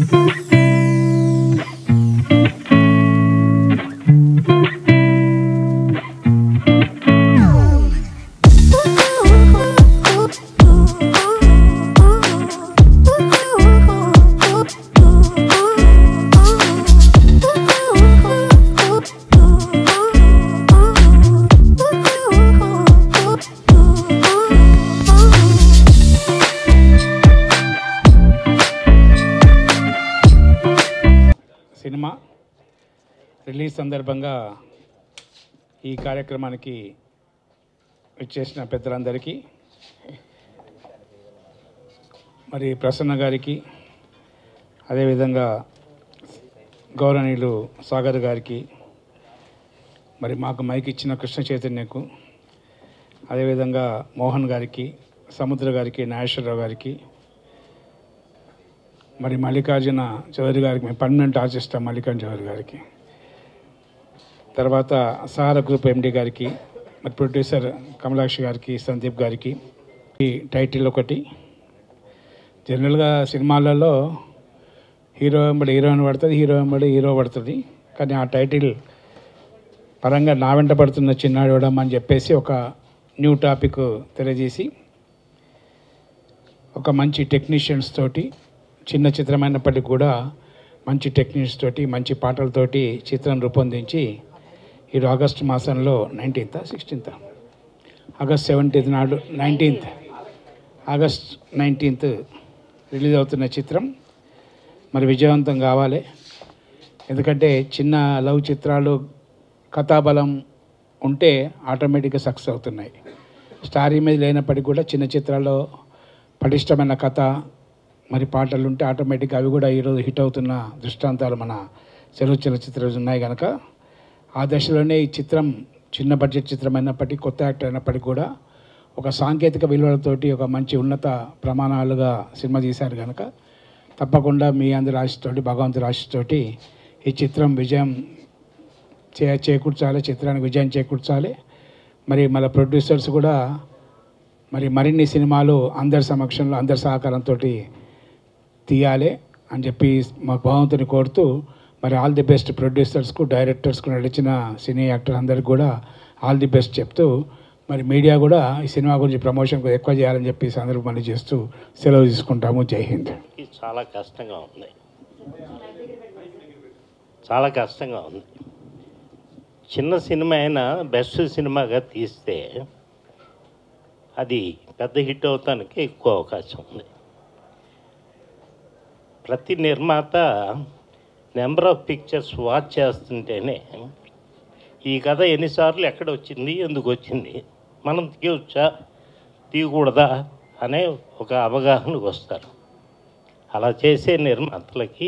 Cinema release సందర్భంగా ఈ కార్యక్రమానికి వచ్చేసిన పెద్దలందరికీ మరి ప్రసన్న గారికి అదేవిధంగా గౌరవనీయులు సాగర్ గారికి మరి మాకు మైక్ ఇచ్చిన కృష్ణ చైతన్యకు అదేవిధంగా మోహన్ గారికి సముద్ర గారికి నాగేశ్వరరావు గారికి మరి మల్లికార్జున చౌదరి గారికి మేము పర్మనెంట్ ఆర్టిస్ట్ మల్లికార్జున చౌదరి గారికి తర్వాత సహార గ్రూప్ ఎండి గారికి మరి ప్రొడ్యూసర్ కమలాక్షి గారికి సందీప్ గారికి ఈ టైటిల్ ఒకటి జనరల్గా సినిమాలలో హీరో వెంబడి హీరోయిన్ పడుతుంది హీరో వెంబడి హీరో పడుతుంది కానీ ఆ టైటిల్ పరంగా నా వెంట పడుతున్న చిన్నాడు ఇవ్వడం అని చెప్పేసి ఒక న్యూ టాపిక్ తెలియజేసి ఒక మంచి టెక్నీషియన్స్ తోటి చిన్న చిత్రమైనప్పటికీ కూడా మంచి టెక్నీషియన్స్ తోటి మంచి పాటలతోటి చిత్రం రూపొందించి ఈరోజు ఆగస్టు మాసంలో నైన్టీన్త్ సిక్స్టీన్త్ ఆగస్ట్ సెవెంటీన్త్ నాడు నైన్టీన్త్ ఆగస్ట్ నైన్టీన్త్ రిలీజ్ అవుతున్న చిత్రం మరి విజయవంతం కావాలి ఎందుకంటే చిన్న లవ్ చిత్రాలు కథాబలం ఉంటే ఆటోమేటిక్గా సక్సెస్ అవుతున్నాయి స్టార్ ఇమేజ్ లేనప్పటికీ కూడా చిన్న చిత్రాల్లో పటిష్టమైన కథ మరి పాటలు ఉంటే ఆటోమేటిక్గా అవి కూడా ఈరోజు హిట్ అవుతున్న దృష్టాంతాలు మన సెలవు చలచిత్రాలు ఉన్నాయి కనుక ఆ దశలోనే ఈ చిత్రం చిన్న బడ్జెట్ చిత్రం అయినప్పటికీ కొత్త యాక్టర్ అయినప్పటికీ కూడా ఒక సాంకేతిక విలువలతోటి ఒక మంచి ఉన్నత ప్రమాణాలుగా సినిమా తీశారు కనుక తప్పకుండా మీ అందరి ఆశతోటి భగవంతుడి ఆశతోటి ఈ చిత్రం విజయం చే చేకూర్చాలి చిత్రానికి విజయం చేకూర్చాలి మరి మన ప్రొడ్యూసర్స్ కూడా మరి మరిన్ని సినిమాలు అందరి సమక్షంలో అందరి సహకారంతో తీయాలి అని చెప్పి మా భగవంతుని కోరుతూ మరి ఆల్ ది బెస్ట్ ప్రొడ్యూసర్స్కు డైరెక్టర్స్కు నడిచిన సినీ యాక్టర్ అందరికి కూడా ఆల్ ది బెస్ట్ చెప్తూ మరి మీడియా కూడా ఈ సినిమా గురించి ప్రమోషన్ ఎక్కువ చేయాలని చెప్పి ఈ సందర్భం చేస్తూ సెలవు తీసుకుంటాము జై హింద్ ఇది చాలా కష్టంగా ఉంది చాలా కష్టంగా ఉంది చిన్న సినిమా అయినా బెస్ట్ సినిమాగా తీస్తే అది పెద్ద హిట్ అవటానికి ఎక్కువ అవకాశం ఉంది ప్రతి నిర్మాత నెంబర్ ఆఫ్ పిక్చర్స్ వాచ్ చేస్తుంటేనే ఈ కథ ఎన్నిసార్లు ఎక్కడ వచ్చింది ఎందుకు వచ్చింది మనం తీయవచ్చా తీయకూడదా అనే ఒక అవగాహనకు వస్తారు అలా చేసే నిర్మాతలకి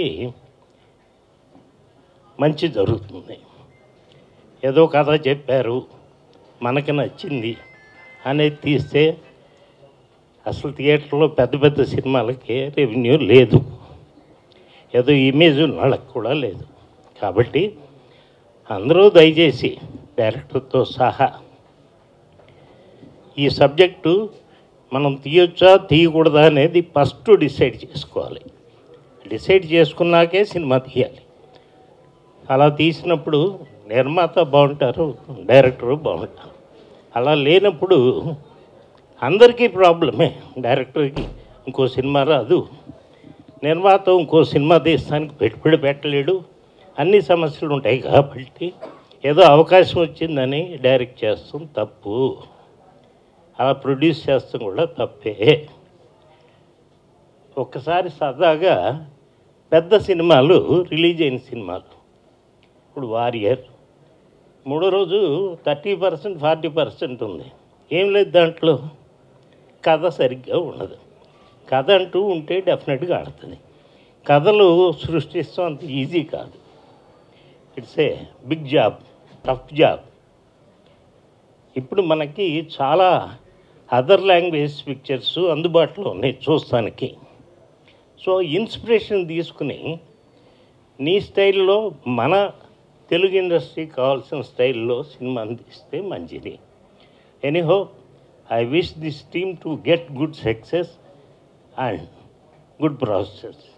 మంచి జరుగుతుంది ఏదో కథ చెప్పారు మనకి నచ్చింది అనేది తీస్తే అసలు థియేటర్లో పెద్ద పెద్ద సినిమాలకి రెవెన్యూ లేదు ఏదో ఇమేజ్ ఉన్న వాళ్ళకి కూడా లేదు కాబట్టి అందరూ దయచేసి డైరెక్టర్తో సహా ఈ సబ్జెక్టు మనం తీయొచ్చా తీయకూడదా అనేది ఫస్ట్ డిసైడ్ చేసుకోవాలి డిసైడ్ చేసుకున్నాకే సినిమా తీయాలి అలా తీసినప్పుడు నిర్మాత బాగుంటారు డైరెక్టరు బాగుంటారు అలా లేనప్పుడు అందరికీ ప్రాబ్లమే డైరెక్టర్కి ఇంకో సినిమా రాదు నిర్మాత ఇంకో సినిమా తీస్తానికి పెట్టుబడి పెట్టలేడు అన్ని సమస్యలు ఉంటాయి కాబట్టి ఏదో అవకాశం వచ్చిందని డైరెక్ట్ చేస్తాం తప్పు అలా ప్రొడ్యూస్ చేస్తాం కూడా తప్పే ఒక్కసారి సరదాగా పెద్ద సినిమాలు రిలీజ్ అయిన సినిమాలు ఇప్పుడు వారియర్ మూడో రోజు థర్టీ పర్సెంట్ ఫార్టీ పర్సెంట్ ఉంది ఏం లేదు దాంట్లో కథ సరిగ్గా ఉండదు కథ అంటూ ఉంటే డెఫినెట్గా ఆడుతుంది కథలు సృష్టిస్తాం అంత ఈజీ కాదు it's a big job tough job ఇప్పుడు మనకి చాలా అదర్ లాంగ్వేజ్ పిక్చర్స్ అందుబాటులో ఉన్నాయి చూస్తానికి సో ఇన్స్పిరేషన్ తీసుకుని నీ స్టైల్లో మన తెలుగు ఇండస్ట్రీ కావాల్సిన స్టైల్లో సినిమా తీస్తే మంచిది anyhow I wish this team to get good success and good process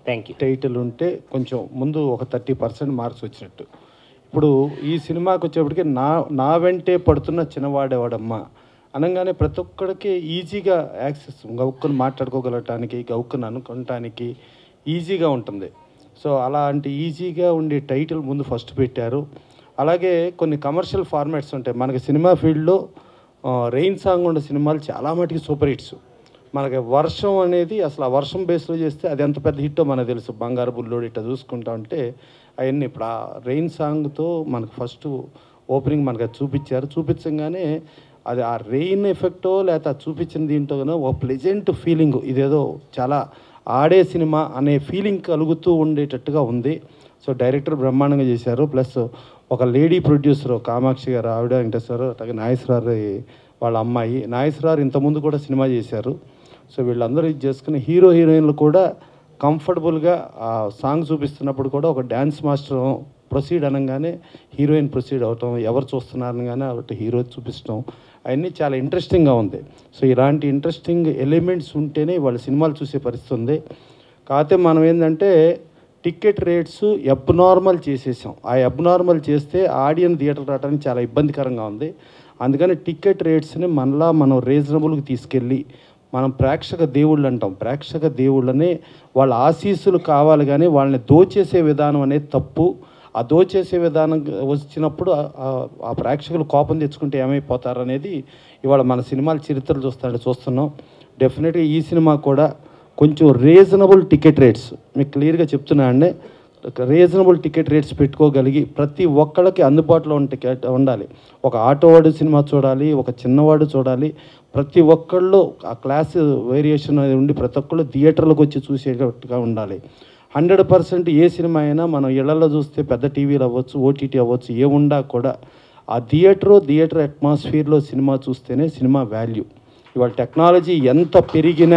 thank you title ఉంటే కొంచెం ముందు ఒక థర్టీ పర్సెంట్ మార్క్స్ వచ్చినట్టు ఇప్పుడు ఈ సినిమాకి వచ్చేప్పటికి నా నా వెంటే పడుతున్న చిన్నవాడేవాడమ్మా అనగానే ప్రతి ఒక్కడికి ఈజీగా యాక్సెస్ గౌక్కుని మాట్లాడుకోగలటానికి గౌక్కుని అనుకోవటానికి ఈజీగా ఉంటుంది సో అలాంటి ఈజీగా ఉండే టైటిల్ ముందు ఫస్ట్ పెట్టారు అలాగే కొన్ని కమర్షియల్ ఫార్మాట్స్ ఉంటాయి మనకి సినిమా ఫీల్డ్లో రెయిన్ సాంగ్ ఉన్న సినిమాలు చాలా మటుకి సూపర్ హిట్స్ మనకి వర్షం అనేది అసలు ఆ వర్షం బేస్లో చేస్తే అది ఎంత పెద్ద హిట్టో మనకు తెలుసు బంగారు బుల్లోడు ఇట్లా చూసుకుంటా ఉంటే అవన్నీ ఇప్పుడు ఆ రెయిన్ సాంగ్తో మనకు ఫస్ట్ ఓపెనింగ్ మనకు అది చూపించారు చూపించగానే అది ఆ రెయిన్ ఎఫెక్టో లేకపోతే అది చూపించిన దీంట్లోనో ఒక ప్లెజెంట్ ఫీలింగ్ ఇదేదో చాలా ఆడే సినిమా అనే ఫీలింగ్ కలుగుతూ ఉండేటట్టుగా ఉంది సో డైరెక్టర్ బ్రహ్మాండంగా చేశారు ప్లస్ ఒక లేడీ ప్రొడ్యూసర్ కామాక్షి గారు ఆవిడ వెంకటేశ్వర అలాగే నాగేశ్వరరావు వాళ్ళ అమ్మాయి నాగేశ్వరరావు ఇంతకుముందు కూడా సినిమా చేశారు సో వీళ్ళందరూ ఇది చేసుకుని హీరో హీరోయిన్లు కూడా కంఫర్టబుల్గా ఆ సాంగ్ చూపిస్తున్నప్పుడు కూడా ఒక డ్యాన్స్ మాస్టర్ ప్రొసీడ్ అనగానే హీరోయిన్ ప్రొసీడ్ అవటం ఎవరు చూస్తున్నారు అనగానే ఒకటి హీరో చూపించడం అవన్నీ చాలా ఇంట్రెస్టింగ్గా ఉంది సో ఇలాంటి ఇంట్రెస్టింగ్ ఎలిమెంట్స్ ఉంటేనే వాళ్ళ సినిమాలు చూసే పరిస్థితి ఉంది కాకపోతే మనం ఏంటంటే టికెట్ రేట్స్ అబ్నార్మల్ చేసేసాం ఆ అబ్నార్మల్ చేస్తే ఆడియన్స్ థియేటర్ రావడానికి చాలా ఇబ్బందికరంగా ఉంది అందుకని టికెట్ రేట్స్ని మనలా మనం రీజనబుల్కి తీసుకెళ్ళి మనం ప్రేక్షక దేవుళ్ళు అంటాం ప్రేక్షక దేవుళ్ళనే వాళ్ళ ఆశీస్సులు కావాలి కానీ వాళ్ళని దోచేసే విధానం అనేది తప్పు ఆ దోచేసే విధానం వచ్చినప్పుడు ఆ- ఆ- ఆ ప్రేక్షకులు కోపం తెచ్చుకుంటే ఏమైపోతారు అనేది ఇవాళ మన సినిమాల చరిత్రలు చూస్తాడు చూస్తున్నాం డెఫినెట్గా ఈ సినిమా కూడా కొంచెం రీజనబుల్ టికెట్ రేట్స్ మీకు క్లియర్గా చెప్తున్నా అండి రీజనబుల్ టికెట్ రేట్స్ పెట్టుకోగలిగి ప్రతి ఒక్కళ్ళకి అందుబాటులో ఉంటే టికెట్ ఉండాలి ఒక ఆటోవాడు సినిమా చూడాలి ఒక చిన్నవాడు చూడాలి ప్రతి ఒక్కళ్ళు ఆ క్లాస్ వేరియేషన్ అనేది ఉండి ప్రతి ఒక్కళ్ళు థియేటర్లకు వచ్చి చూసేటట్టుగా ఉండాలి హండ్రెడ్ పర్సెంట్ ఏ సినిమా అయినా మనం ఇళ్లలో చూస్తే పెద్ద టీవీలు అవ్వచ్చు ఓటీటీ అవ్వచ్చు ఏముండా కూడా ఆ థియేటర్ థియేటర్ అట్మాస్ఫియర్లో సినిమా చూస్తేనే సినిమా వాల్యూ ఇవాళ టెక్నాలజీ ఎంత పెరిగినా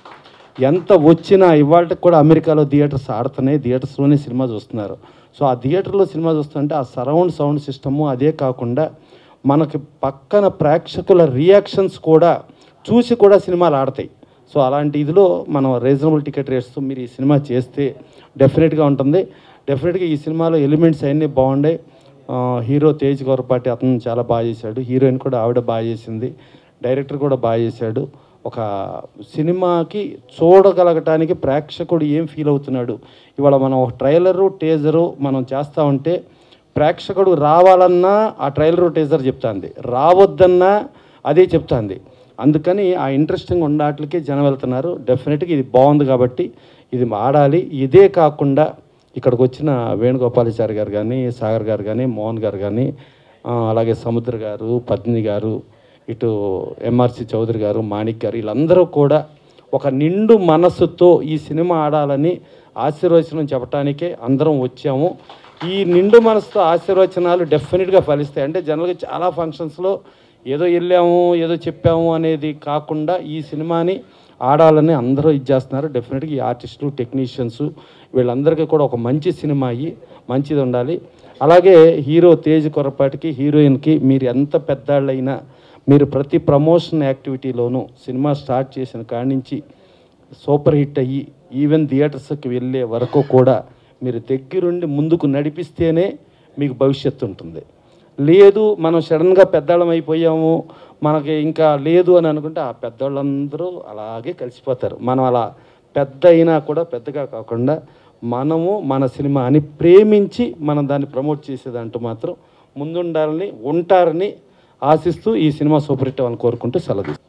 ఎంత వచ్చినా ఇవాళ కూడా అమెరికాలో థియేటర్స్ ఆడుతున్నాయి థియేటర్స్లోనే సినిమా చూస్తున్నారు సో ఆ థియేటర్లో సినిమా చూస్తుంటే ఆ సరౌండ్ సౌండ్ సిస్టము అదే కాకుండా మనకి పక్కన ప్రేక్షకుల రియాక్షన్స్ కూడా చూసి కూడా సినిమాలు ఆడతాయి సో అలాంటి ఇదిలో మనం రీజనబుల్ టికెట్ రేట్స్తో మీరు ఈ సినిమా చేస్తే డెఫినెట్గా ఉంటుంది డెఫినెట్గా ఈ సినిమాలో ఎలిమెంట్స్ అన్నీ బాగున్నాయి ఆ, హీరో తేజ్ గౌరపాటి అతను చాలా బాగా చేశాడు హీరోయిన్ కూడా ఆవిడ బాగా చేసింది డైరెక్టర్ కూడా బాగా చేశాడు ఒక సినిమాకి చూడగలగటానికి ప్రేక్షకుడు ఏం ఫీల్ అవుతున్నాడు ఇవాళ మనం ఒక ట్రైలరు టేజరు మనం చేస్తూ ఉంటే ప్రేక్షకుడు రావాలన్నా ఆ ట్రైలరు టేజర్ చెప్తాంది రావద్దన్నా అదే చెప్తాంది అందుకని ఆ ఇంట్రెస్టింగ్ ఉండటానికి జనం వెళ్తున్నారు డెఫినెట్గా ఇది బాగుంది కాబట్టి ఇది ఆడాలి ఇదే కాకుండా ఇక్కడికి వచ్చిన వేణుగోపాలాచారి గారు కానీ సాగర్ గారు కానీ మోహన్ గారు కానీ ఆ, అలాగే సముద్ర గారు పద్మిని గారు ఇటు ఎంఆర్సి చౌదరి గారు మాణిక్ గారు వీళ్ళందరూ కూడా ఒక నిండు మనస్సుతో ఈ సినిమా ఆడాలని ఆశీర్వచనం చెప్పడానికే అందరం వచ్చాము ఈ నిండు మనసుతో ఆశీర్వచనాలు డెఫినెట్గా ఫలిస్తాయి అంటే జనరల్గా చాలా ఫంక్షన్స్లో ఏదో వెళ్ళాము ఏదో చెప్పాము అనేది కాకుండా ఈ సినిమాని ఆడాలని అందరూ ఇది చేస్తున్నారు డెఫినెట్గా ఈ ఆర్టిస్టులు టెక్నీషియన్స్ వీళ్ళందరికీ కూడా ఒక మంచి సినిమా అయ్యి మంచిది ఉండాలి అలాగే హీరో తేజ్ కొరపాటికి హీరోయిన్కి మీరు ఎంత పెద్దాళ్ళైనా మీరు ప్రతి ప్రమోషన్ యాక్టివిటీలోనూ సినిమా స్టార్ట్ చేసిన కాడి నుంచి సూపర్ హిట్ అయ్యి ఈవెన్ థియేటర్స్కి వెళ్ళే వరకు కూడా మీరు దగ్గరుండి ముందుకు నడిపిస్తేనే మీకు భవిష్యత్తు ఉంటుంది లేదు మనం సడన్గా పెద్దవాళ్ళం అయిపోయాము మనకి ఇంకా లేదు అని అనుకుంటే ఆ పెద్దవాళ్ళందరూ అలాగే కలిసిపోతారు మనం అలా పెద్ద అయినా కూడా పెద్దగా కాకుండా మనము మన సినిమా అని ప్రేమించి మనం దాన్ని ప్రమోట్ చేసేదంటూ మాత్రం ముందుండాలని ఉంటారని ఆశిస్తూ ఈ సినిమా సూపర్ హిట్ అవ్వాలని కోరుకుంటూ సెలవు తీసుకుంటాను.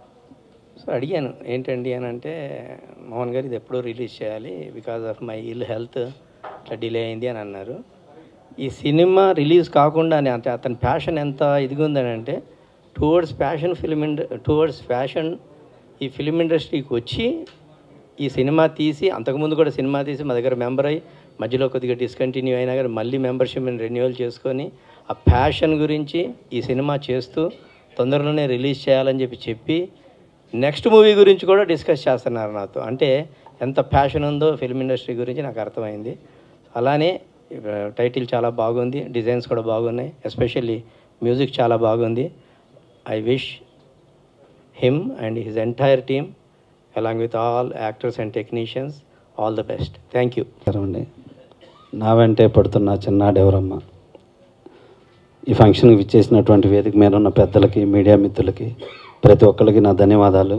సో అడిగాను ఏంటండి అని అంటే మోహన్ గారు ఇది ఎప్పుడో రిలీజ్ చేయాలి because of my ill health ఇట్లా డిలే అయింది అని అన్నారు ఈ సినిమా రిలీజ్ కాకుండానే అంటే అతని ప్యాషన్ ఎంత ఇదిగా ఉందని అంటే టువర్డ్స్ ప్యాషన్ ఫిలిం ఇండ టువర్డ్స్ ఫ్యాషన్ ఈ ఫిలిం ఇండస్ట్రీకి వచ్చి ఈ సినిమా తీసి అంతకుముందు కూడా సినిమా తీసి మా దగ్గర మెంబర్ అయ్యి మధ్యలో కొద్దిగా డిస్కంటిన్యూ అయినా కానీ మళ్ళీ మెంబర్షిప్ రెన్యువల్ చేసుకొని ఆ ప్యాషన్ గురించి ఈ సినిమా చేస్తూ తొందరలోనే రిలీజ్ చేయాలని చెప్పి చెప్పి నెక్స్ట్ మూవీ గురించి కూడా డిస్కస్ చేస్తున్నారు నాతో అంటే ఎంత ప్యాషన్ ఉందో ఫిల్మ్ ఇండస్ట్రీ గురించి నాకు అర్థమైంది అలానే ఆ, టైటిల్ చాలా బాగుంది డిజైన్స్ కూడా బాగున్నాయి ఎస్పెషల్లీ మ్యూజిక్ చాలా బాగుంది I wish him and his entire team along with all actors and technicians all the best thank you నమస్కారం అండి నా వెంటే పడుతున్న చిన్నాడు ఎవరమ్మ ఈ ఫంక్షన్కి విచ్చేసినటువంటి వేదిక మీద ఉన్న పెద్దలకి మీడియా మిత్రులకి ప్రతి ఒక్కరికి నా ధన్యవాదాలు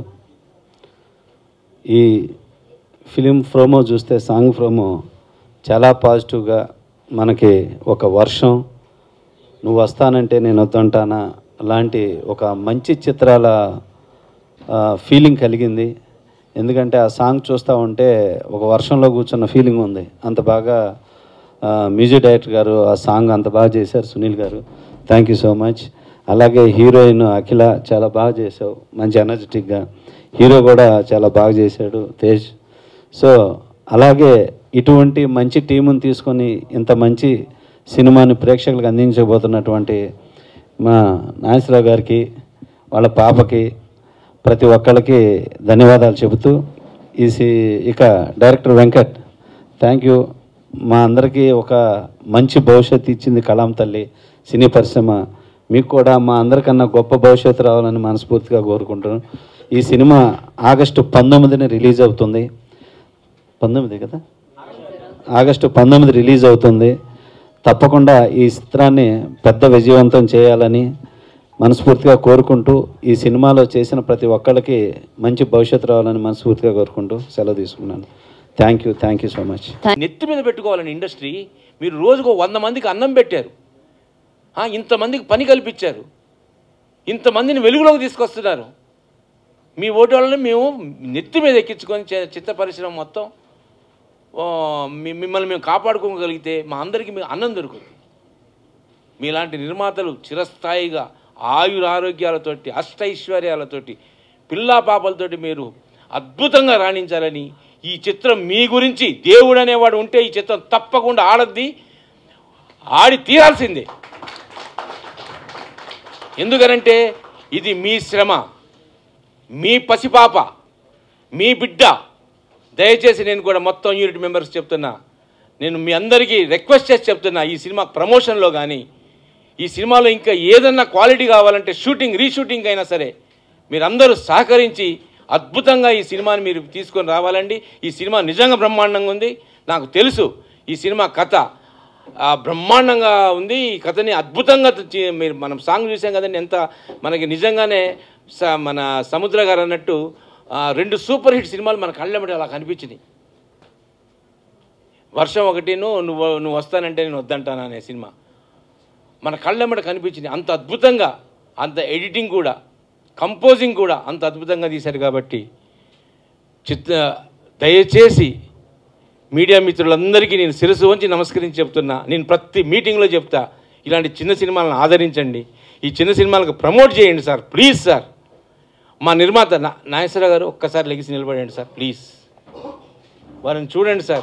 ఈ ఫిలిం ప్రోమో చూస్తే సాంగ్ ప్రోమో చాలా పాజిటివ్గా మనకి ఒక వర్షం నువ్వు వస్తానంటే నేను వద్దంటానా అలాంటి ఒక మంచి చిత్రాల ఫీలింగ్ కలిగింది ఎందుకంటే ఆ సాంగ్ చూస్తూ ఉంటే ఒక వర్షంలో కూర్చున్న ఫీలింగ్ ఉంది అంత బాగా ఆ, మ్యూజిక్ డైరెక్టర్ గారు ఆ సాంగ్ అంత బాగా చేశారు Sunil garu thank you so much అలాగే హీరోయిన్ అఖిల చాలా బాగా చేసావు మంచి ఎనర్జెటిక్గా హీరో కూడా చాలా బాగా చేశాడు తేజ్ సో అలాగే ఇటువంటి మంచి టీముని తీసుకొని ఇంత మంచి సినిమాని ప్రేక్షకులకు అందించబోతున్నటువంటి మా నాగేశ్వరరావు గారికి వాళ్ళ పాపకి ప్రతి ఒక్కళ్ళకి ధన్యవాదాలు చెబుతూ ఈ సి- ఇక డైరెక్టర్ వెంకట్ థ్యాంక్ యూ మా అందరికీ ఒక మంచి భవిష్యత్తు ఇచ్చింది కలాం తల్లి సినీ పరిశ్రమ మీకు కూడా మా అందరికన్నా గొప్ప భవిష్యత్తు రావాలని మనస్ఫూర్తిగా కోరుకుంటున్నాను ఈ సినిమా ఆగస్టు పంతొమ్మిదిన రిలీజ్ అవుతుంది పంతొమ్మిది కదా ఆగస్టు పంతొమ్మిది రిలీజ్ అవుతుంది తప్పకుండా ఈ చిత్రాన్ని పెద్ద విజయవంతం చేయాలని మనస్ఫూర్తిగా కోరుకుంటూ ఈ సినిమాలో చేసిన ప్రతి ఒక్కళ్ళకి మంచి భవిష్యత్తు రావాలని మనస్ఫూర్తిగా కోరుకుంటూ సెలవు తీసుకున్నాను thank you thank you so much నెత్తి మీద పెట్టుకోవాలని ఇండస్ట్రీ మీరు రోజుకు వంద మందికి అన్నం పెట్టారు ఆ, ఇంతమందికి పని కల్పించారు ఇంతమందిని వెలుగులోకి తీసుకొస్తున్నారు మీ ఓటు వలన మేము నెత్తి మీద ఎక్కించుకొని చే- చిత్ర పరిశ్రమ మొత్తం ఆ, మీ- మిమ్మల్ని మేము కాపాడుకోగలిగితే మా అందరికీ మీ అన్నం దొరుకుతుంది మీలాంటి నిర్మాతలు చిరస్థాయిగా ఆయురారోగ్యాలతోటి అష్టైశ్వర్యాలతోటి పిల్లా పాపలతోటి మీరు అద్భుతంగా రాణించాలని ఈ చిత్రం మీ గురించి దేవుడు అనేవాడు ఉంటే ఈ చిత్రం తప్పకుండా ఆడద్ది ఆడి తీరాల్సిందే ఎందుకనంటే ఇది మీ శ్రమ మీ పసిపాప మీ బిడ్డ దయచేసి నేను కూడా మొత్తం యూనిట్ మెంబర్స్ చెప్తున్నా నేను మీ అందరికీ రిక్వెస్ట్ చేసి చెప్తున్నా ఈ సినిమా ప్రమోషన్లో కానీ ఈ సినిమాలో ఇంకా ఏదన్నా క్వాలిటీ కావాలంటే షూటింగ్ రీషూటింగ్ అయినా సరే మీరందరూ సహకరించి అద్భుతంగా ఈ సినిమాని మీరు తీసుకొని రావాలండి ఈ సినిమా నిజంగా బ్రహ్మాండంగా ఉంది నాకు తెలుసు ఈ సినిమా కథ ఆ, బ్రహ్మాండంగా ఉంది ఈ కథని అద్భుతంగా చి- మీరు మనం సాంగ్ చూసాం కదండి ఎంత మనకి నిజంగానే స- మన సముద్ర గారు అన్నట్టు ఆ, రెండు సూపర్ హిట్ సినిమాలు మన కళ్ళెమ్మటి అలా కనిపించినాయి వర్షం ఒకటిను నువ్వు నువ్వు వస్తానంటే నేను వద్దంటాను అనే సినిమా మన కళ్ళెమ్మట కనిపించింది అంత అద్భుతంగా అంత ఎడిటింగ్ కూడా కంపోజింగ్ కూడా అంత అద్భుతంగా తీశారు కాబట్టి చిత్త దయచేసి మీడియా మిత్రులందరికీ నేను శిరసు వంచి నమస్కరించి చెప్తున్నా నేను ప్రతి మీటింగ్లో చెప్తా ఇలాంటి చిన్న సినిమాలను ఆదరించండి ఈ చిన్న సినిమాలకు ప్రమోట్ చేయండి సార్ ప్లీజ్ సార్ మా నిర్మాత నా నాగేశ్వరరావు గారు ఒక్కసారి లెగిసి నిలబడండి సార్ ప్లీజ్ వారిని చూడండి సార్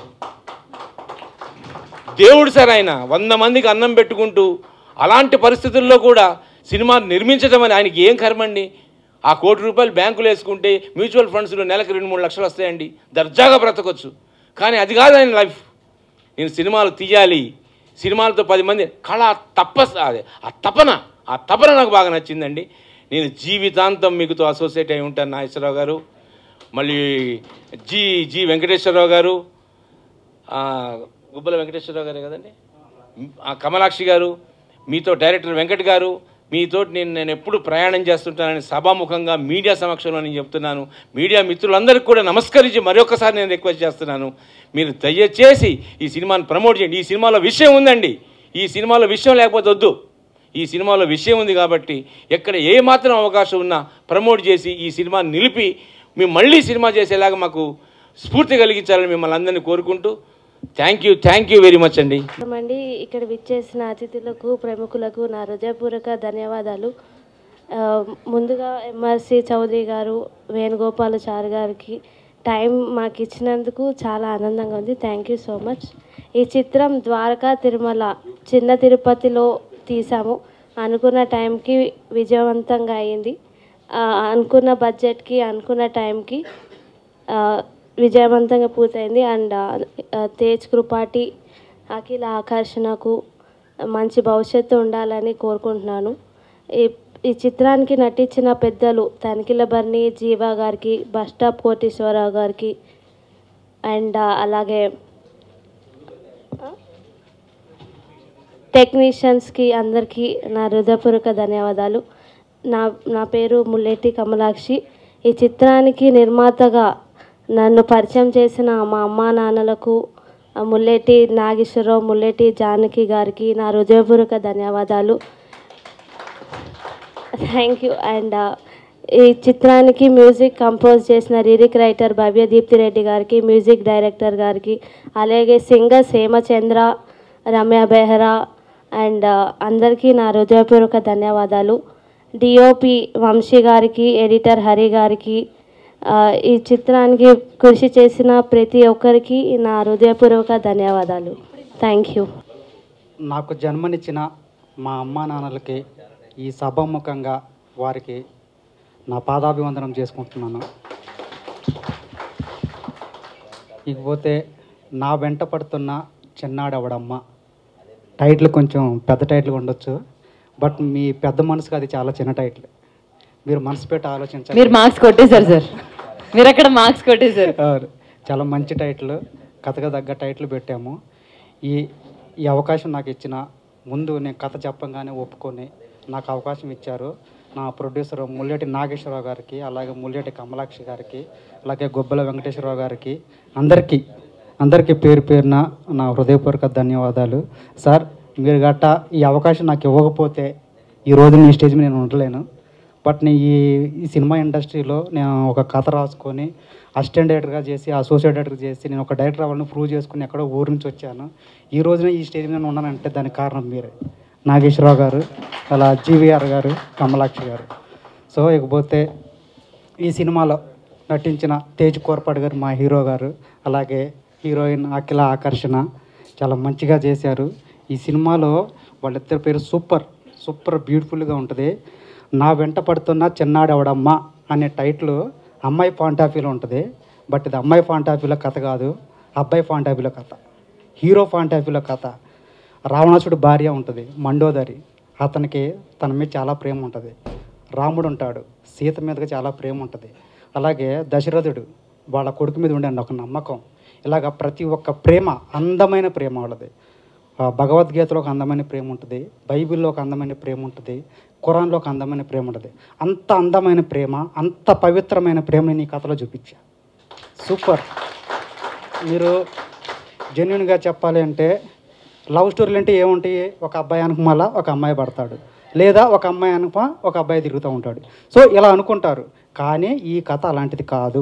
దేవుడు సార్ ఆయన వంద మందికి అన్నం పెట్టుకుంటూ అలాంటి పరిస్థితుల్లో కూడా సినిమా నిర్మించడం అని ఆయనకి ఏం కర్మండి ఆ కోటి రూపాయలు బ్యాంకులో వేసుకుంటే మ్యూచువల్ ఫండ్స్లో నెలకు రెండు మూడు లక్షలు వస్తాయండి దర్జాగా బ్రతకొచ్చు కానీ అది కాదు ఆయన లైఫ్ నేను సినిమాలు తీయాలి సినిమాలతో పది మంది కళ తప్ప అదే ఆ తపన ఆ తపన నాకు బాగా నచ్చిందండి నేను జీవితాంతం మీకుతో అసోసియేట్ అయి ఉంటాను నాగేశ్వరరావు గారు మళ్ళీ జి జి వెంకటేశ్వరరావు గారు ఆ, గుబ్బల వెంకటేశ్వరరావు గారే కదండి ఆ, కమలాక్షి గారు మీతో డైరెక్టర్ వెంకట్ గారు మీతో నేను నేను ఎప్పుడు ప్రయాణం చేస్తుంటానని సభాముఖంగా మీడియా సమక్షంలో నేను చెప్తున్నాను మీడియా మిత్రులందరికీ కూడా నమస్కరించి మరొకసారి నేను రిక్వెస్ట్ చేస్తున్నాను మీరు దయచేసి ఈ సినిమాని ప్రమోట్ చేయండి ఈ సినిమాలో విషయం ఉందండి ఈ సినిమాలో విషయం లేకపోతే వద్దు ఈ సినిమాలో విషయం ఉంది కాబట్టి ఎక్కడ ఏ మాత్రం అవకాశం ఉన్నా ప్రమోట్ చేసి ఈ సినిమాని నిలిపి మేము మళ్ళీ సినిమా చేసేలాగా మాకు స్ఫూర్తి కలిగించాలని మిమ్మల్ని అందరినీ కోరుకుంటూ thank you thank you very much అండి అండి ఇక్కడ విచ్చేసిన అతిథులకు ప్రముఖులకు నా హృదయపూర్వక ధన్యవాదాలు ఆ, ముందుగా ఎంఆర్సి చౌదరి గారు వేణుగోపాలాచారి గారికి టైం మాకు ఇచ్చినందుకు చాలా ఆనందంగా ఉంది థ్యాంక్ యూ సో మచ్ ఈ చిత్రం ద్వారకా తిరుమల చిన్న తిరుపతిలో తీసాము అనుకున్న టైంకి విజయవంతంగా అయింది ఆ, అనుకున్న బడ్జెట్కి అనుకున్న టైంకి ఆ, విజయవంతంగా పూర్తయింది అండ్ ఆ, తేజ్ కృపాటి అఖిల ఆకర్షణకు మంచి భవిష్యత్తు ఉండాలని కోరుకుంటున్నాను ఈ ఈ చిత్రానికి నటించిన పెద్దలు తనిఖీల బర్ని జీవా గారికి బస్ స్టాప్ కోటేశ్వరరావు గారికి అండ్ అలాగే టెక్నీషియన్స్కి అందరికీ నా హృదయపూర్వక ధన్యవాదాలు నా నా పేరు ముల్లెట్టి కమలాక్షి ఈ చిత్రానికి నిర్మాతగా నన్ను పరిచయం చేసిన మా అమ్మా నాన్నలకు ఆ ముల్లెట్టి నాగేశ్వరరావు ముల్లెట్టి జానకి గారికి నా హృదయపూర్వక ధన్యవాదాలు థ్యాంక్ యూ అండ్ ఈ చిత్రానికి మ్యూజిక్ కంపోజ్ చేసిన లిరిక్ రైటర్ భవ్య దీప్తి రెడ్డి గారికి మ్యూజిక్ డైరెక్టర్ గారికి అలాగే సింగర్స్ హేమచంద్ర రమ్య బెహ్రా అండ్ అందరికీ నా హృదయపూర్వక ధన్యవాదాలు డిఓపి వంశీ గారికి ఎడిటర్ హరి గారికి ఆ, ఈ చిత్రానికి కృషి చేసిన ప్రతి ఒక్కరికి నా హృదయపూర్వక ధన్యవాదాలు థ్యాంక్ యూ నాకు జన్మనిచ్చిన మా అమ్మా నాన్నలకి ఈ సభాముఖంగా వారికి నా పాదాభివందనం చేసుకుంటున్నాను ఇకపోతే నా వెంట పడుతున్న చిన్నాడవడమ్మ టైటిల్ కొంచెం పెద్ద టైటిల్ ఉండొచ్చు బట్ మీ పెద్ద మనసుకు అది చాలా చిన్న టైటిల్ మీరు మనసు పెట్టి ఆలోచించాలి మీరు మార్క్స్ కొట్టేశారు సార్ మీరు అక్కడ మార్క్స్ కొట్టేశారు అవును. చాలా మంచి టైటిల్ కథగా తగ్గ టైటిల్ పెట్టాము ఈ ఈ అవకాశం నాకు ఇచ్చిన ముందు నేను కథ చెప్పంగానే ఒప్పుకొని నాకు అవకాశం ఇచ్చారు నా ప్రొడ్యూసర్ ముల్లెటి నాగేశ్వరరావు గారికి అలాగే ముల్లెటి కమలాక్షి గారికి అలాగే గొబ్బల వెంకటేశ్వరరావు గారికి అందరికీ అందరికీ పేరు పేరున నా హృదయపూర్వక ధన్యవాదాలు సార్ మీరు గట్ట ఈ అవకాశం నాకు ఇవ్వకపోతే ఈ రోజు ఈ స్టేజ్ మీద నేను ఉండలేను బట్ నేను ఈ ఈ సినిమా ఇండస్ట్రీలో నేను ఒక కథ రాసుకొని అసిస్టెంట్ డైరెక్టర్గా చేసి అసోసియేట్ డైరెక్టర్ చేసి నేను ఒక డైరెక్టర్ అవ్వాలని ప్రూవ్ చేసుకుని ఎక్కడో ఊరు నుంచి వచ్చాను ఈ రోజున ఈ స్టేజ్ మీద ఉన్నానంటే దానికి కారణం మీరే నాగేశ్వరరావు గారు అలా జీవీఆర్ గారు కమలాక్షి గారు సో ఇకపోతే ఈ సినిమాలో నటించిన తేజ్ కోర్పాడు గారు మా హీరో గారు అలాగే హీరోయిన్ అఖిల ఆకర్షణ చాలా మంచిగా చేశారు ఈ సినిమాలో వాళ్ళిద్దరి పేరు సూపర్ సూపర్ బ్యూటిఫుల్గా ఉంటుంది నా వెంట పడుతున్న చిన్నాడవడమ్మ అనే టైటిల్ అమ్మాయి పాయింట్ ఆఫ్ వ్యూలో ఉంటుంది బట్ ఇది అమ్మాయి పాయింట్ ఆఫ్ వ్యూలో కథ కాదు అబ్బాయి పాయింట్ ఆఫ్ వ్యూలో కథ హీరో పాయింట్ ఆఫ్ వ్యూలో కథ రావణాసుడు భార్య ఉంటుంది మండోదరి అతనికి తన మీద చాలా ప్రేమ ఉంటుంది రాముడు ఉంటాడు సీత మీదకి చాలా ప్రేమ ఉంటుంది అలాగే దశరథుడు వాళ్ళ కొడుకు మీద ఉండే ఒక నమ్మకం ఇలాగ ప్రతి ఒక్క ప్రేమ అందమైన ప్రేమ వాళ్ళది ఆ, భగవద్గీతలో ఒక అందమైన ప్రేమ ఉంటుంది బైబిల్లో ఒక అందమైన ప్రేమ ఉంటుంది ఖురాన్లో ఒక అందమైన ప్రేమ ఉంటుంది అంత అందమైన ప్రేమ అంత పవిత్రమైన ప్రేమని నీ కథలో చూపించా సూపర్ మీరు జెన్యున్గా చెప్పాలి అంటే లవ్ స్టోరీలు అంటే ఏముంటాయి ఒక అబ్బాయి అనుకుమల ఒక అమ్మాయి పడతాడు లేదా ఒక అమ్మాయి అనుక ఒక అబ్బాయి తిరుగుతూ ఉంటాడు సో ఇలా అనుకుంటారు కానీ ఈ కథ అలాంటిది కాదు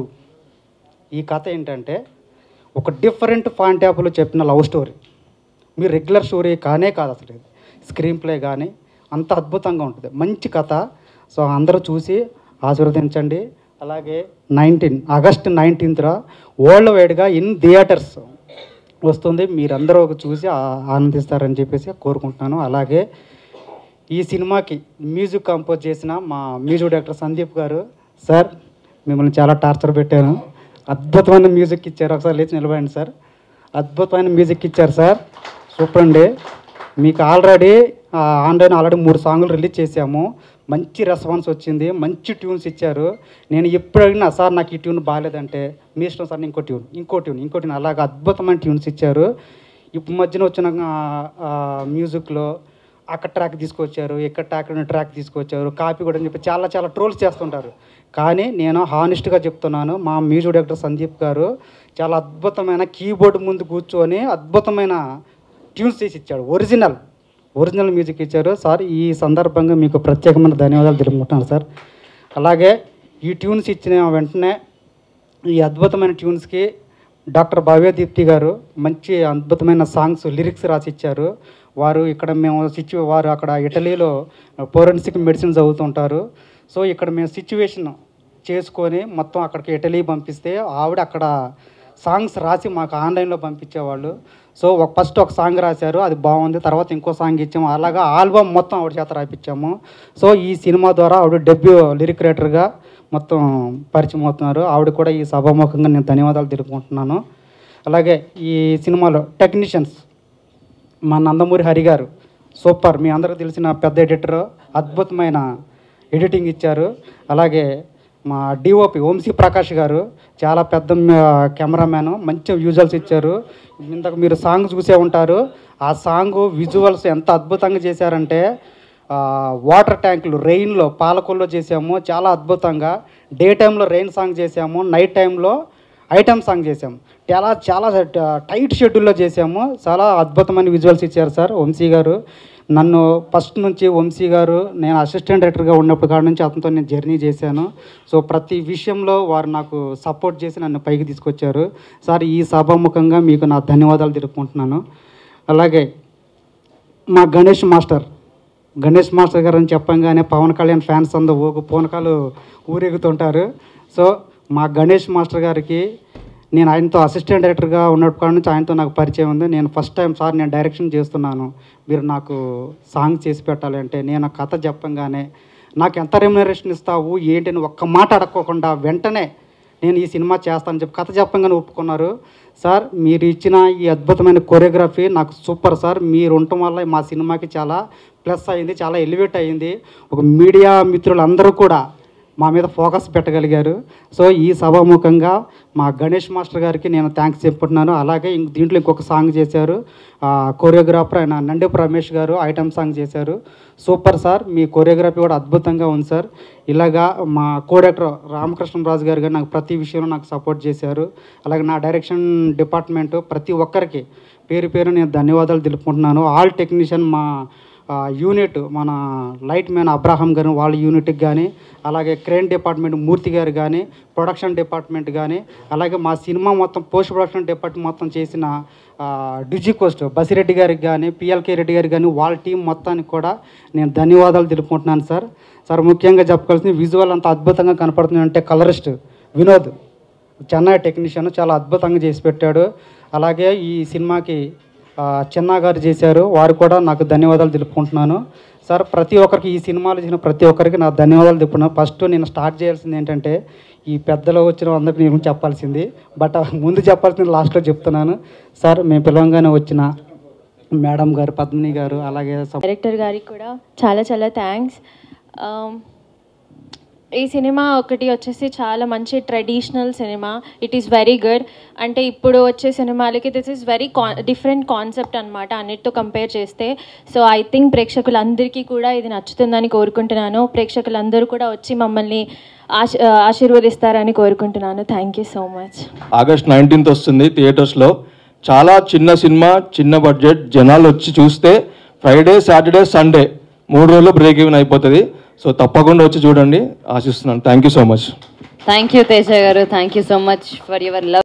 ఈ కథ ఏంటంటే ఒక డిఫరెంట్ పాయింట్ ఆఫ్లో చెప్పిన లవ్ స్టోరీ మీరు రెగ్యులర్ స్టోరీ కానే కాదు అసలు ఇది స్క్రీన్ ప్లే కానీ అంత అద్భుతంగా ఉంటుంది మంచి కథ సో అందరూ చూసి ఆశీర్వదించండి అలాగే నైన్టీన్ ఆగస్ట్ నైన్టీన్త్న వరల్డ్ వైడ్గా ఇన్ థియేటర్స్ వస్తుంది మీరందరూ చూసి ఆ- ఆనందిస్తారని చెప్పేసి కోరుకుంటున్నాను అలాగే ఈ సినిమాకి మ్యూజిక్ కంపోజ్ చేసిన మా మ్యూజిక్ డైరెక్టర్ సందీప్ గారు సార్ మిమ్మల్ని చాలా టార్చర్ పెట్టాను అద్భుతమైన మ్యూజిక్ ఇచ్చారు ఒకసారి లేచి నిలబడండి సార్ అద్భుతమైన మ్యూజిక్ ఇచ్చారు సార్ సూపర్ అండి మీకు ఆల్రెడీ ఆన్లైన్ ఆల్రెడీ మూడు సాంగులు రిలీజ్ చేశాము మంచి రెస్పాన్స్ వచ్చింది మంచి ట్యూన్స్ ఇచ్చారు నేను ఎప్పుడు అడిగినా సార్ నాకు ఈ ట్యూన్ బాగాలేదంటే మీ ఇష్టం సార్ ఇంకో ట్యూన్ ఇంకో ట్యూన్ ఇంకో ట్యూన్ అలాగ అద్భుతమైన ట్యూన్స్ ఇచ్చారు ఇప్పుడు మధ్యన వచ్చిన మ్యూజిక్లో అక్కడ ట్రాక్ తీసుకొచ్చారు ఇక్కడ ట్రాక్ ట్రాక్ తీసుకొచ్చారు కాపీ కూడా అని చెప్పి చాలా చాలా ట్రోల్స్ చేస్తుంటారు కానీ నేను హానెస్ట్గా చెప్తున్నాను మా మ్యూజిక్ డైరెక్టర్ సందీప్ గారు చాలా అద్భుతమైన కీబోర్డ్ ముందు కూర్చొని అద్భుతమైన ట్యూన్స్ చేసి ఇచ్చాడు ఒరిజినల్ ఒరిజినల్ మ్యూజిక్ ఇచ్చారు సార్ ఈ సందర్భంగా మీకు ప్రత్యేకమైన ధన్యవాదాలు తెలుపుకుంటున్నాను సార్ అలాగే ఈ ట్యూన్స్ ఇచ్చిన వెంటనే ఈ అద్భుతమైన ట్యూన్స్కి డాక్టర్ భవ్య దీప్తి గారు మంచి అద్భుతమైన సాంగ్స్ లిరిక్స్ రాసి ఇచ్చారు వారు ఇక్కడ మేము సిచ్యు వారు అక్కడ ఇటలీలో ఫోరెన్సిక్ మెడిసిన్ చదువుతుంటారు సో ఇక్కడ మేము సిచ్యువేషన్ చేసుకొని మొత్తం అక్కడికి ఇటలీ పంపిస్తే ఆవిడ అక్కడ సాంగ్స్ రాసి మాకు ఆన్లైన్లో పంపించేవాళ్ళు సో ఒక ఫస్ట్ ఒక సాంగ్ రాశారు అది బాగుంది తర్వాత ఇంకో సాంగ్ ఇచ్చాము అలాగా ఆల్బమ్ మొత్తం ఆవిడ చేత రాయించాము సో ఈ సినిమా ద్వారా ఆవిడ డెబ్యూ లిరిక్ రైటర్గా మొత్తం పరిచయం అవుతున్నారు ఆవిడ కూడా ఈ సభాముఖంగా నేను ధన్యవాదాలు తెలుపుకుంటున్నాను అలాగే ఈ సినిమాలో టెక్నీషియన్స్ మా నందమూరి హరి గారు సూపర్ మీ అందరికీ తెలిసిన పెద్ద ఎడిటర్ అద్భుతమైన ఎడిటింగ్ ఇచ్చారు అలాగే మా డిఓపి వంశీ ప్రకాష్ గారు చాలా పెద్ద కెమెరామ్యాన్ మంచి విజువల్స్ ఇచ్చారు ఇంతకు మీరు సాంగ్ చూసే ఉంటారు ఆ సాంగ్ విజువల్స్ ఎంత అద్భుతంగా చేశారంటే ఆ, వాటర్ ట్యాంకులు రెయిన్లో పాలకొల్లో చేసాము చాలా అద్భుతంగా డే టైంలో రెయిన్ సాంగ్ చేసాము నైట్ టైంలో ఐటమ్ సాంగ్ చేసాము చాలా చాలా టైట్ షెడ్యూల్లో చేసాము చాలా అద్భుతమైన విజువల్స్ ఇచ్చారు సార్ వంశీ గారు నన్ను ఫస్ట్ నుంచి వంశీ గారు నేను అసిస్టెంట్ డైరెక్టర్గా ఉన్నప్పుడు కాడ నుంచి అతనితో నేను జర్నీ చేశాను సో ప్రతి విషయంలో వారు నాకు సపోర్ట్ చేసి నన్ను పైకి తీసుకొచ్చారు సార్ ఈ సభాముఖంగా మీకు నా ధన్యవాదాలు తెలుపుకుంటున్నాను అలాగే మా గణేష్ మాస్టర్ గణేష్ మాస్టర్ గారు అని చెప్పంగానే పవన్ కళ్యాణ్ ఫ్యాన్స్ అందరూ ఊగు పూనకాలు ఊరేగుతుంటారు సో మా గణేష్ మాస్టర్ గారికి నేను ఆయనతో అసిస్టెంట్ డైరెక్టర్గా ఉన్నప్పటి నుంచి ఆయనతో నాకు పరిచయం ఉంది నేను ఫస్ట్ టైం సార్ నేను డైరెక్షన్ చేస్తున్నాను మీరు నాకు సాంగ్ చేసి పెట్టాలి అంటే నేను ఆ కథ చెప్పంగానే నాకు ఎంత రెమ్యునరేషన్ ఇస్తావు ఏంటి అని ఒక్క మాట అడగకుండా వెంటనే నేను ఈ సినిమా చేస్తానని చెప్పి కథ చెప్పంగానే ఒప్పుకున్నారు సార్ మీరు ఇచ్చిన ఈ అద్భుతమైన కొరియోగ్రఫీ నాకు సూపర్ సార్ మీరు ఉండటం వల్ల మా సినిమాకి చాలా ప్లస్ అయింది చాలా ఎలివేట్ అయింది ఒక మీడియా మిత్రులందరూ కూడా మా మీద ఫోకస్ పెట్టగలిగారు సో ఈ సభాముఖంగా మా గణేష్ మాస్టర్ గారికి నేను థ్యాంక్స్ చెప్పుకుంటున్నాను అలాగే ఇంక దీంట్లో ఇంకొక సాంగ్ చేశారు కొరియోగ్రాఫర్ ఆయన నండేపు రమేష్ గారు ఐటమ్ సాంగ్ చేశారు సూపర్ సార్ మీ కొరియోగ్రఫీ కూడా అద్భుతంగా ఉంది సార్ ఇలాగా మా కోడక్టర్ రామకృష్ణరాజు గారు గారు నాకు ప్రతి విషయంలో నాకు సపోర్ట్ చేశారు అలాగే నా డైరెక్షన్ డిపార్ట్మెంట్ ప్రతి ఒక్కరికి పేరు పేరు నేను ధన్యవాదాలు తెలుపుకుంటున్నాను ఆల్ టెక్నీషియన్ మా ఆ, యూనిట్ మన లైట్ మ్యాన్ అబ్రాహం గారు వాళ్ళ యూనిట్కి కానీ అలాగే క్రేన్ డిపార్ట్మెంట్ మూర్తి గారు కానీ ప్రొడక్షన్ డిపార్ట్మెంట్ కానీ అలాగే మా సినిమా మొత్తం పోస్ట్ ప్రొడక్షన్ డిపార్ట్మెంట్ మొత్తం చేసిన ఆ, డిజి కోస్ట్ బసిరెడ్డి గారికి కానీ పిఎల్కే రెడ్డి గారికి కానీ వాళ్ళ టీం మొత్తానికి కూడా నేను ధన్యవాదాలు తెలుపుకుంటున్నాను సార్ సార్ ముఖ్యంగా చెప్పాల్సింది విజువల్ అంత అద్భుతంగా కనపడుతుంది అంటే కలరిస్ట్ వినోద్ చెన్నై టెక్నీషియన్ చాలా అద్భుతంగా చేసి పెట్టాడు అలాగే ఈ సినిమాకి ఆ, చిన్నా గారు చేశారు వారు కూడా నాకు ధన్యవాదాలు తెలుపుకుంటున్నాను సార్ ప్రతి ఒక్కరికి ఈ సినిమాలు చేసిన ప్రతి ఒక్కరికి నా ధన్యవాదాలు తెలుపుకున్నాను ఫస్ట్ నేను స్టార్ట్ చేయాల్సింది ఏంటంటే ఈ పెద్దలో వచ్చిన అందరికి నేను చెప్పాల్సింది బట్ ముందు చెప్పాల్సింది లాస్ట్లో చెప్తున్నాను సార్ మేము పిలవంగానే వచ్చిన మేడం గారు పద్మిని గారు అలాగే సం- డైరెక్టర్ గారికి కూడా చాలా చాలా థ్యాంక్స్ ఈ సినిమా ఒకటి వచ్చేసి చాలా మంచి ట్రెడిషనల్ సినిమా ఇట్ ఈస్ వెరీ గుడ్ అంటే ఇప్పుడు వచ్చే సినిమాలకి దిస్ ఈస్ వెరీ కా డిఫరెంట్ కాన్సెప్ట్ అనమాట అన్నిటితో కంపేర్ చేస్తే సో ఐ థింక్ ప్రేక్షకులందరికీ కూడా ఇది నచ్చుతుందని కోరుకుంటున్నాను ప్రేక్షకులందరూ కూడా వచ్చి మమ్మల్ని ఆశ ఆశీర్వదిస్తారని కోరుకుంటున్నాను thank you so much August nineteenth వస్తుంది థియేటర్స్లో చాలా చిన్న సినిమా చిన్న బడ్జెట్ జనాలు వచ్చి చూస్తే ఫ్రైడే సాటర్డే సండే మూడు రోజులు బ్రేక్ ఈవెన్ అయిపోతుంది సో తప్పకుండా వచ్చి చూడండి ఆశిస్తున్నాను thank you so much thank you Teja garu thank you so much for your love